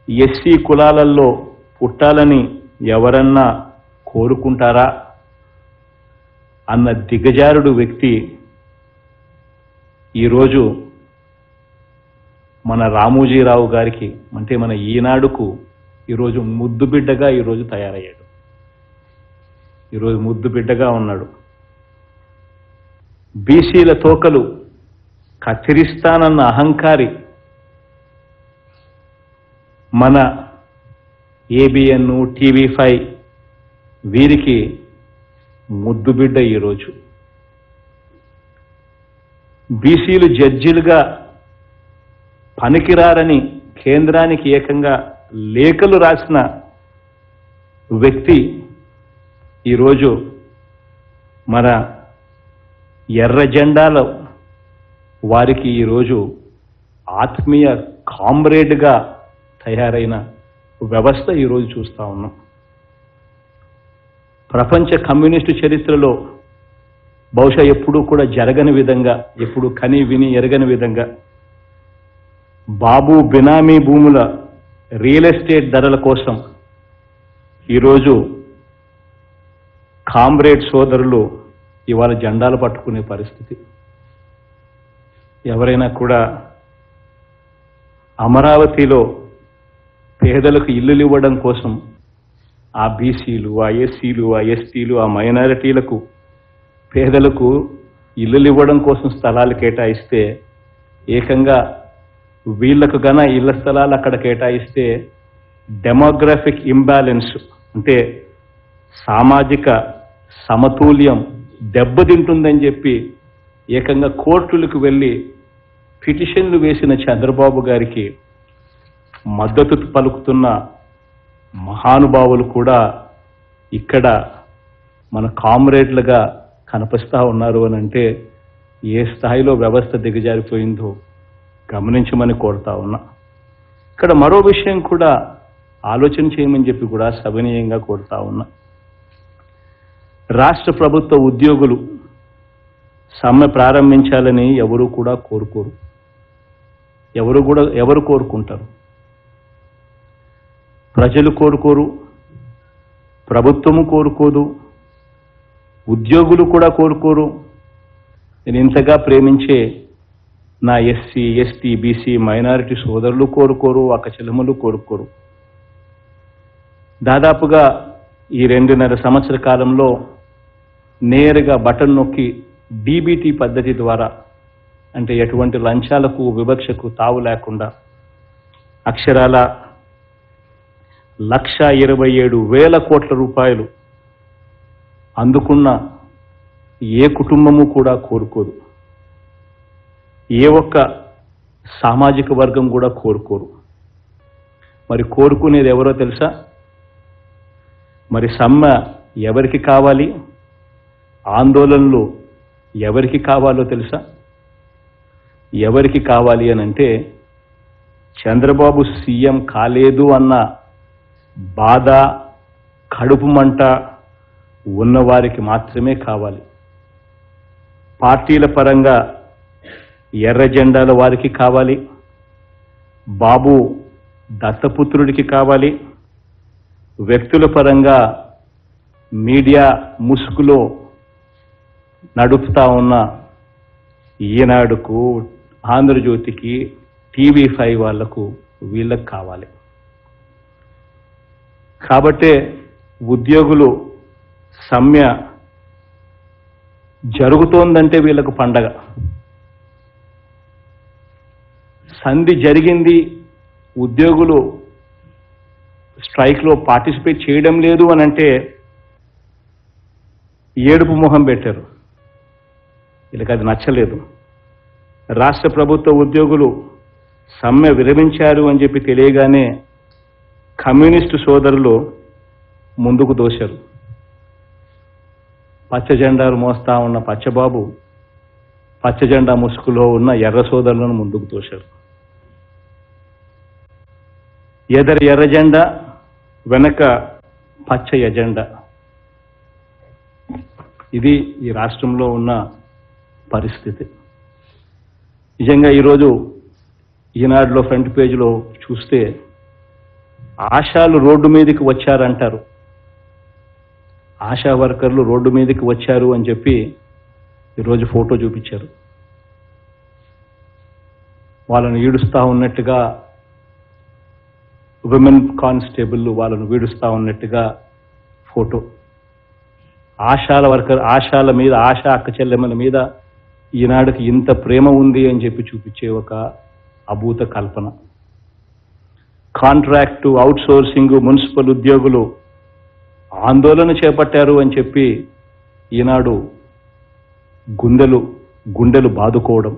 SC కులాలలో పుట్టాలని ఎవరన్నా కోరుకుంటారా అన్న దిగజారుడు వ్యక్తి ఈరోజు మన రామోజీరావు గారికి అంటే మన ఈనాడుకు ఈరోజు ముద్దు బిడ్డగా ఈరోజు తయారయ్యాడు ఈరోజు ముద్దు బిడ్డగా ఉన్నాడు బీసీల తోకలు కత్తిరిస్తానన్న అహంకారి మన ఏబిఎన్ టీవీ ఫైవ్ వీరికి ముద్దు బిడ్డ ఈరోజు బీసీలు జడ్జిలుగా పనికిరారని కేంద్రానికి ఏకంగా లేఖలు రాసిన వ్యక్తి ఈరోజు మన ఎర్ర జెండాలో వారికి ఈరోజు ఆత్మీయ కామ్రేడ్గా తయారైన వ్యవస్థ ఈరోజు చూస్తా ఉన్నాం ప్రపంచ కమ్యూనిస్టు చరిత్రలో బహుశా ఎప్పుడూ కూడా జరగని విధంగా ఎప్పుడు కని విని ఎరగని విధంగా బాబు బినామీ భూముల రియల్ ఎస్టేట్ ధరల కోసం ఈరోజు కామ్రేడ్ సోదరులు ఇవాళ జెండాలు పట్టుకునే పరిస్థితి ఎవరైనా కూడా అమరావతిలో పేదలకు ఇల్లులు ఇవ్వడం కోసం ఆ బీసీలు ఆ ఎస్సీలు ఆ ఎస్టీలు ఆ మైనారిటీలకు పేదలకు ఇల్లులు ఇవ్వడం కోసం స్థలాలు కేటాయిస్తే ఏకంగా వీళ్లకు గన ఇళ్ల స్థలాలు అక్కడ కేటాయిస్తే డెమోగ్రఫిక్ ఇంబ్యాలెన్స్ అంటే సామాజిక సమతుల్యం దెబ్బతింటుందని చెప్పి ఏకంగా కోర్టులకు వెళ్ళి పిటిషన్లు వేసిన చంద్రబాబు గారికి మద్దతు పలుకుతున్న మహానుభావులు కూడా ఇక్కడ మన కామ్రేడ్లుగా కనిపిస్తా ఉన్నారు అని అంటే ఏ స్థాయిలో వ్యవస్థ దిగజారిపోయిందో గమనించమని కోరుతా ఉన్నా ఇక్కడ మరో విషయం కూడా ఆలోచన చేయమని చెప్పి కూడా సవినీయంగా కోరుతా ఉన్నా రాష్ట్ర ప్రభుత్వ ఉద్యోగులు సమ్మె ప్రారంభించాలని ఎవరు కూడా కోరుకోరు ఎవరు కూడా ఎవరు కోరుకుంటారు ప్రజలు కోరుకోరు ప్రభుత్వము కోరుకోదు ఉద్యోగులు కూడా కోరుకోరు నేను ఇంతగా ప్రేమించే నా ఎస్సీ ఎస్టీ బీసీ మైనారిటీ సోదరులు కోరుకోరు అక్క చెల్లెములు కోరుకోరు దాదాపుగా ఈ రెండున్నర సంవత్సర కాలంలో నేరుగా బటన్ నొక్కి డీబీటీ పద్ధతి ద్వారా అంటే ఎటువంటి లంచాలకు వివక్షకు తావు లేకుండా అక్షరాల లక్ష ఇరవై ఏడు వేల కోట్ల రూపాయలు అందుకున్న ఏ కుటుంబము కూడా కోరుకోదు ఏ ఒక్క సామాజిక వర్గం కూడా కోరుకోరు మరి కోరుకునేది ఎవరో తెలుసా మరి సమ్మె ఎవరికి కావాలి ఆందోళనలు ఎవరికి కావాలో తెలుసా ఎవరికి కావాలి అని అంటే చంద్రబాబు సీఎం కాలేదు అన్న బాధ కడుపు మంట ఉన్నవారికి మాత్రమే కావాలి పార్టీల పరంగా ఎర్ర జెండాల వారికి కావాలి బాబు దత్తపుత్రుడికి కావాలి వ్యక్తుల పరంగా మీడియా ముసుగులో నడుపుతా ఉన్న ఈనాడుకు ఆంధ్రజ్యోతికి టీవీ ఫైవ్ వాళ్లకు వీళ్ళకి కావాలి కాబట్టే ఉద్యోగులు సమ్మె జరుగుతోందంటే వీళ్ళకు పండగ సంధి జరిగింది ఉద్యోగులు స్ట్రైక్లో పార్టిసిపేట్ చేయడం లేదు అని అంటే ఏడుపు మొహం పెట్టారు వీళ్ళకి అది నచ్చలేదు రాష్ట్ర ప్రభుత్వ ఉద్యోగులు సమ్మె విరమించారు అని చెప్పి తెలియగానే కమ్యూనిస్టు సోదరులు ముందుకు దోశారు పచ్చ జెండాలు మోస్తా ఉన్న పచ్చబాబు పచ్చ జెండా ముసుగులో ఉన్న ఎర్ర సోదరులను ముందుకు తోశారు ఎదరి ఎర్ర జెండా వెనక పచ్చ ఎజెండా ఇది ఈ రాష్ట్రంలో ఉన్న పరిస్థితి నిజంగా ఈరోజు ఈనాడులో ఫ్రంట్ పేజీలో చూస్తే ఆశాలు రోడ్డు మీదకి వచ్చారంటారు ఆశా వర్కర్లు రోడ్డు మీదకి వచ్చారు అని చెప్పి ఈరోజు ఫోటో చూపించారు వాళ్ళను ఈడుస్తా ఉన్నట్టుగా విమెన్ కానిస్టేబుల్ వాళ్ళను వీడుస్తా ఉన్నట్టుగా ఫోటో ఆశాల వర్కర్ ఆశాల మీద ఆశా అక్క చెల్లెమ్మల మీద ఈనాడుకి ఇంత ప్రేమ ఉంది అని చెప్పి చూపించే ఒక అభూత కల్పన కాంట్రాక్టు అవుట్ సోర్సింగ్ మున్సిపల్ ఉద్యోగులు ఆందోళన చేపట్టారు అని చెప్పి ఈనాడు గుండెలు గుండెలు బాదుకోవడం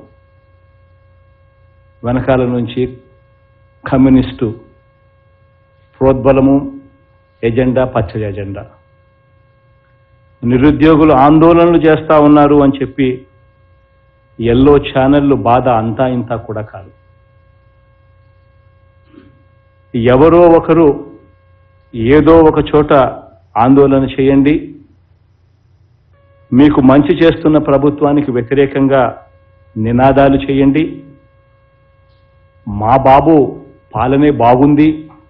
వెనకాల నుంచి కమ్యూనిస్టు ప్రోద్బలము ఎజెండా పచ్చడి ఎజెండా నిరుద్యోగులు ఆందోళనలు చేస్తా ఉన్నారు అని చెప్పి ఎల్లో ఛానళ్ళు బాధ అంతా ఇంతా కూడా కాదు ఎవరో ఒకరు ఏదో ఒక చోట ఆందోళన చేయండి మీకు మంచి చేస్తున్న ప్రభుత్వానికి వ్యతిరేకంగా నినాదాలు చేయండి మా బాబు పాలనే బాగుంది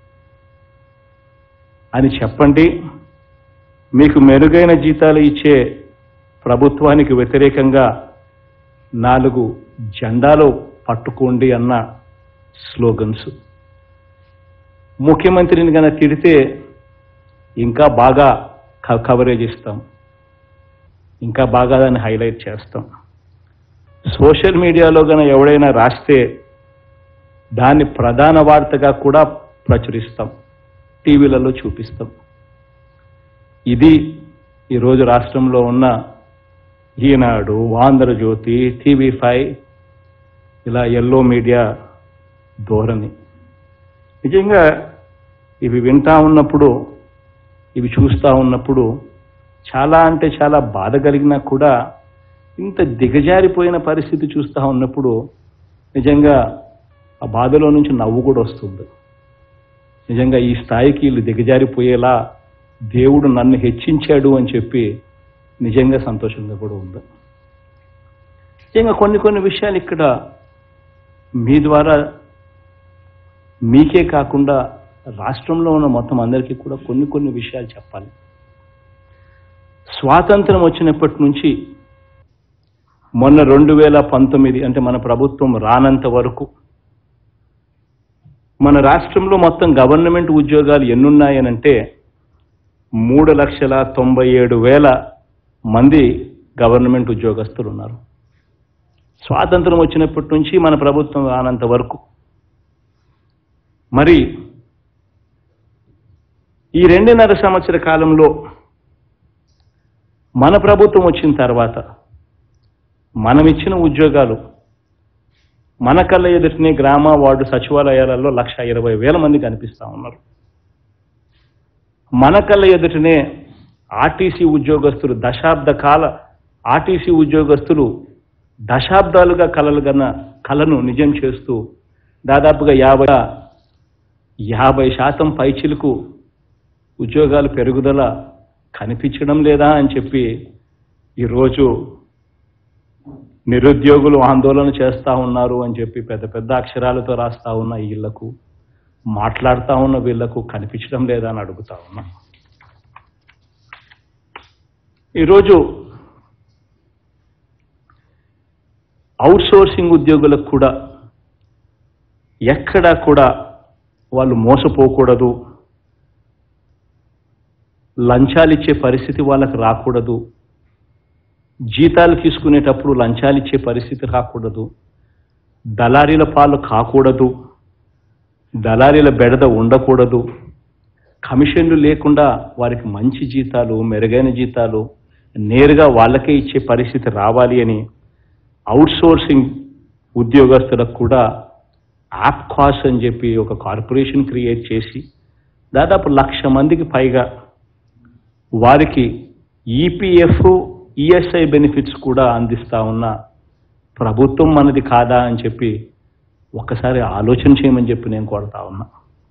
అని చెప్పండి మీకు మెరుగైన జీతాలు ఇచ్చే ప్రభుత్వానికి వ్యతిరేకంగా నాలుగు జెండాలు పట్టుకోండి అన్న స్లోగన్స్ ముఖ్యమంత్రిని కనుక తిడితే ఇంకా బాగా క- కవరేజ్ ఇస్తాం ఇంకా బాగా దాన్ని హైలైట్ చేస్తాం సోషల్ మీడియాలో గన ఎవడైనా రాస్తే దాన్ని ప్రధాన వార్తగా కూడా ప్రచురిస్తాం టీవీలలో చూపిస్తాం ఇది ఈరోజు రాష్ట్రంలో ఉన్న ఈనాడు ఆంధ్రజ్యోతి టీవీ ఫైవ్ ఇలా ఎల్లో మీడియా ధోరణి నిజంగా ఇవి వింటా ఉన్నప్పుడు ఇవి చూస్తూ ఉన్నప్పుడు చాలా అంటే చాలా బాధ కలిగినా కూడా ఇంత దిగజారిపోయిన పరిస్థితి చూస్తూ ఉన్నప్పుడు నిజంగా ఆ బాధలో నుంచి నవ్వు కూడా వస్తుంది నిజంగా ఈ స్థాయికి వీళ్ళు దిగజారిపోయేలా దేవుడు నన్ను హెచ్చించాడు అని చెప్పి నిజంగా సంతోషంగా కూడా ఉంది నిజంగా కొన్ని కొన్ని విషయాలు ఇక్కడ మీ ద్వారా మీకే కాకుండా రాష్ట్రంలో ఉన్న మొత్తం అందరికీ కూడా కొన్ని కొన్ని విషయాలు చెప్పాలి స్వాతంత్రం వచ్చినప్పటి నుంచి మొన్న రెండు వేల పంతొమ్మిది అంటే మన ప్రభుత్వం రానంత వరకు మన రాష్ట్రంలో మొత్తం గవర్నమెంట్ ఉద్యోగాలు ఎన్నున్నాయనంటే మూడు లక్షల తొంభై ఏడు వేల మంది గవర్నమెంట్ ఉద్యోగస్తులు ఉన్నారు స్వాతంత్రం వచ్చినప్పటి నుంచి మన ప్రభుత్వం రానంత వరకు మరి ఈ రెండున్నర సంవత్సర కాలంలో మన ప్రభుత్వం వచ్చిన తర్వాత మనం ఇచ్చిన ఉద్యోగాలు మన కళ్ళ ఎదుటినే గ్రామ వార్డు సచివాలయాలలో లక్ష ఇరవై వేల మంది కనిపిస్తా ఉన్నారు మన కళ్ళ ఎదుటనే ఆర్టీసీ ఉద్యోగస్తులు దశాబ్ద కాల ఆర్టీసీ ఉద్యోగస్తులు దశాబ్దాలుగా కలలు గన్న కళను నిజం చేస్తూ దాదాపుగా యాభై యాభై శాతం పైచిలకు ఉద్యోగాలు పెరుగుదల కనిపించడం లేదా అని చెప్పి ఈరోజు నిరుద్యోగులు ఆందోళన చేస్తా ఉన్నారు అని చెప్పి పెద్ద పెద్ద అక్షరాలతో రాస్తా ఉన్న వీళ్లకు మాట్లాడుతా ఉన్న వీళ్లకు కనిపించడం లేదా అని అడుగుతా ఉన్నా ఈరోజు అవుట్ సోర్సింగ్ ఉద్యోగులకు కూడా ఎక్కడా కూడా వాళ్ళు మోసపోకూడదు లంచాలు ఇచ్చే పరిస్థితి వాళ్ళకి రాకూడదు జీతాలు తీసుకునేటప్పుడు లంచాలు ఇచ్చే పరిస్థితి రాకూడదు దళారీల పాలు కాకూడదు దళారీల బెడద ఉండకూడదు కమిషన్లు లేకుండా వారికి మంచి జీతాలు మెరుగైన జీతాలు నేరుగా వాళ్ళకే ఇచ్చే పరిస్థితి రావాలి అని అవుట్ సోర్సింగ్ ఉద్యోగస్తులకు కూడా యాప్ కాస్ అని చెప్పి ఒక కార్పొరేషన్ క్రియేట్ చేసి దాదాపు లక్ష మందికి పైగా వారికి ఈపీఎఫ్ ఈఎస్ఐ బెనిఫిట్స్ కూడా అందిస్తా ఉన్న ప్రభుత్వం మనది కాదా అని చెప్పి ఒక్కసారి ఆలోచన చేయమని చెప్పి నేను కోరుతా ఉన్నా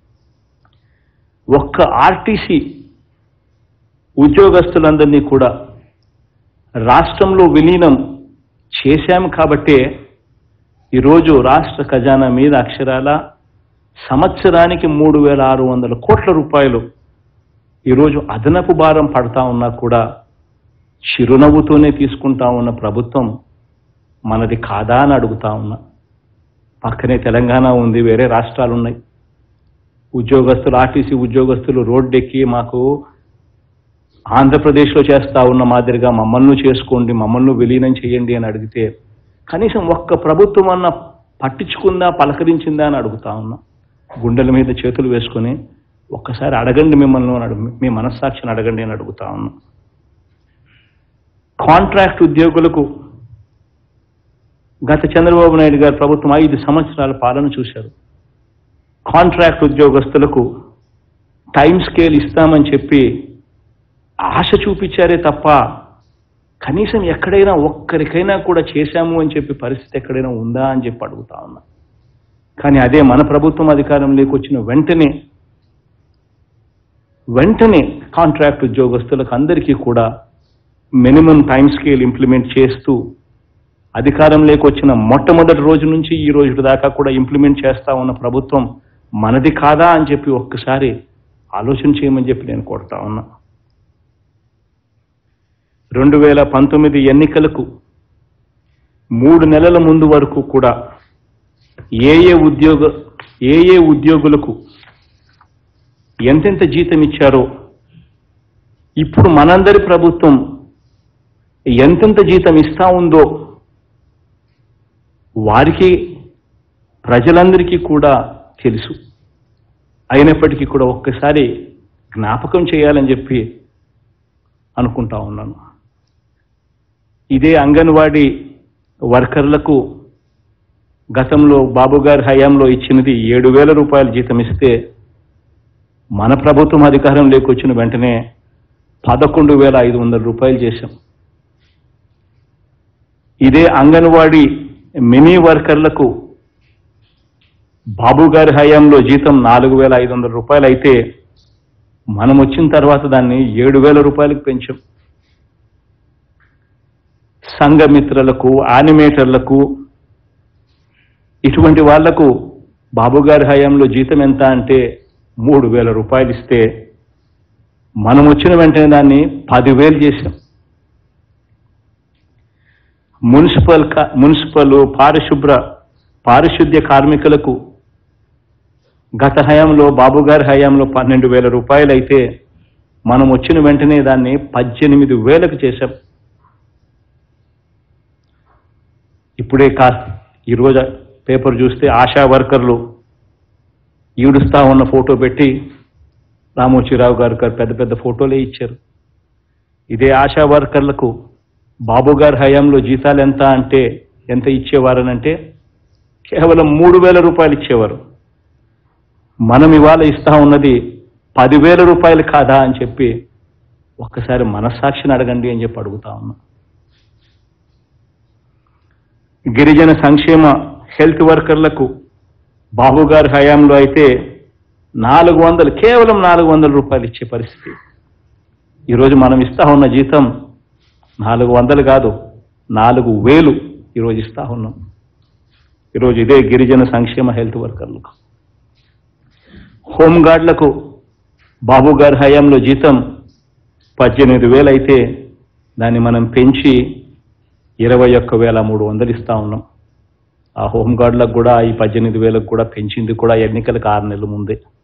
ఒక్క ఆర్టీసీ ఉద్యోగస్తులందరినీ కూడా రాష్ట్రంలో విలీనం చేశాం కాబట్టే ఈరోజు రాష్ట్ర ఖజానా మీద అక్షరాల సంవత్సరానికి మూడు వేల ఆరు వందల కోట్ల రూపాయలు ఈరోజు అదనపు భారం పడతా ఉన్నా కూడా చిరునవ్వుతోనే తీసుకుంటా ఉన్న ప్రభుత్వం మనది కాదా అని అడుగుతా ఉన్నా పక్కనే తెలంగాణ ఉంది వేరే రాష్ట్రాలు ఉన్నాయి ఉద్యోగస్తులు ఆర్టీసీ ఉద్యోగస్తులు రోడ్డెక్కి మాకు ఆంధ్రప్రదేశ్లో చేస్తా ఉన్న మాదిరిగా మమ్మల్ని చేసుకోండి మమ్మల్ని విలీనం చేయండి అని అడిగితే కనీసం ఒక్క ప్రభుత్వం అన్న పట్టించుకుందా పలకరించిందా అని అడుగుతా ఉన్నా గుండెల మీద చేతులు వేసుకొని ఒక్కసారి అడగండి మిమ్మల్ని అని అడుగు మీ మనస్సాక్షిని అడగండి అని అడుగుతా ఉన్నా కాంట్రాక్ట్ ఉద్యోగులకు గత చంద్రబాబు నాయుడు గారు ప్రభుత్వం ఐదు సంవత్సరాల పాలన చూశారు కాంట్రాక్ట్ ఉద్యోగస్తులకు టైం స్కేల్ ఇస్తామని చెప్పి ఆశ చూపించారే తప్ప కనీసం ఎక్కడైనా ఒక్కరికైనా కూడా చేశాము అని చెప్పి పరిస్థితి ఎక్కడైనా ఉందా అని చెప్పి అడుగుతా ఉన్నా కానీ అదే మన ప్రభుత్వం అధికారంలోకి వచ్చిన వెంటనే వెంటనే కాంట్రాక్ట్ ఉద్యోగస్తులకు అందరికీ కూడా మినిమం టైం స్కేల్ ఇంప్లిమెంట్ చేస్తూ అధికారంలోకి వచ్చిన మొట్టమొదటి రోజు నుంచి ఈ రోజు దాకా కూడా ఇంప్లిమెంట్ చేస్తా ఉన్న ప్రభుత్వం మనది కాదా అని చెప్పి ఒక్కసారి ఆలోచన చేయమని చెప్పి నేను కోరుతా ఉన్నా రెండు వేల పంతొమ్మిది ఎన్నికలకు మూడు నెలల ముందు వరకు కూడా ఏ ఏ ఉద్యోగ ఏ ఏ ఉద్యోగులకు ఎంతెంత జీతం ఇచ్చారో ఇప్పుడు మనందరి ప్రభుత్వం ఎంతెంత జీతం ఇస్తా ఉందో వారికి ప్రజలందరికీ కూడా తెలుసు అయినప్పటికీ కూడా ఒక్కసారి జ్ఞాపకం చేయాలని చెప్పి అనుకుంటా ఉన్నాను ఇదే అంగన్వాడీ వర్కర్లకు గతంలో బాబు గారి హయాంలో ఇచ్చినది ఏడు వేల రూపాయల జీతం ఇస్తే మన ప్రభుత్వం అధికారం లేకొచ్చిన వెంటనే పదకొండు వేల ఐదు వందల రూపాయలు చేశాం ఇదే అంగన్వాడీ మినీ వర్కర్లకు బాబు గారి హయాంలో జీతం నాలుగు వేల ఐదు వందల రూపాయలు అయితే మనం వచ్చిన తర్వాత దాన్ని ఏడు వేల రూపాయలకు పెంచాం సంఘమిత్రులకు యానిమేటర్లకు ఇటువంటి వాళ్లకు బాబు గారి హయాంలో జీతం ఎంత అంటే మూడు వేల రూపాయలు ఇస్తే మనం వచ్చిన వెంటనే దాన్ని పదివేలు చేశాం మున్సిపల్ కా- మున్సిపల్ పారిశుభ్ర పారిశుద్ధ్య కార్మికులకు గత హయాంలో బాబు గారి హయాంలో పన్నెండు వేల రూపాయలు అయితే మనం వచ్చిన వెంటనే దాన్ని పద్దెనిమిది వేలకు చేశాం ఇప్పుడే కా ఈరోజు పేపర్ చూస్తే ఆశా వర్కర్లు ఈడుస్తా ఉన్న ఫోటో పెట్టి రామోజీరావు గారు గారు పెద్ద పెద్ద ఫోటోలే ఇచ్చారు ఇదే ఆశా వర్కర్లకు బాబు గారి హయాంలో జీతాలు ఎంత అంటే ఎంత ఇచ్చేవారనంటే కేవలం మూడు వేల రూపాయలు ఇచ్చేవారు మనం ఇవాళ ఇస్తా ఉన్నది పదివేల రూపాయలు కాదా అని చెప్పి ఒక్కసారి మనస్సాక్షిని అడగండి అని చెప్పి అడుగుతా ఉన్నా గిరిజన సంక్షేమ హెల్త్ వర్కర్లకు బాబు గారి హయాంలో అయితే నాలుగు వందలు కేవలం నాలుగు వందల రూపాయలు ఇచ్చే పరిస్థితి ఈరోజు మనం ఇస్తా ఉన్న జీతం నాలుగు వందలు కాదు నాలుగు వేలు ఈరోజు ఇస్తా ఉన్నాం ఈరోజు ఇదే గిరిజన సంక్షేమ హెల్త్ వర్కర్లకు హోంగార్డులకు బాబు గారి హయాంలో జీతం పద్దెనిమిది వేలు అయితే దాన్ని మనం పెంచి ఇరవై ఒక్క వేల మూడు వందలు ఇస్తా ఉన్నాం ఆ హోంగార్డులకు కూడా ఈ పద్దెనిమిది వేలకు కూడా పెంచింది కూడా ఎన్నికలకు ఆరు నెలల ముందే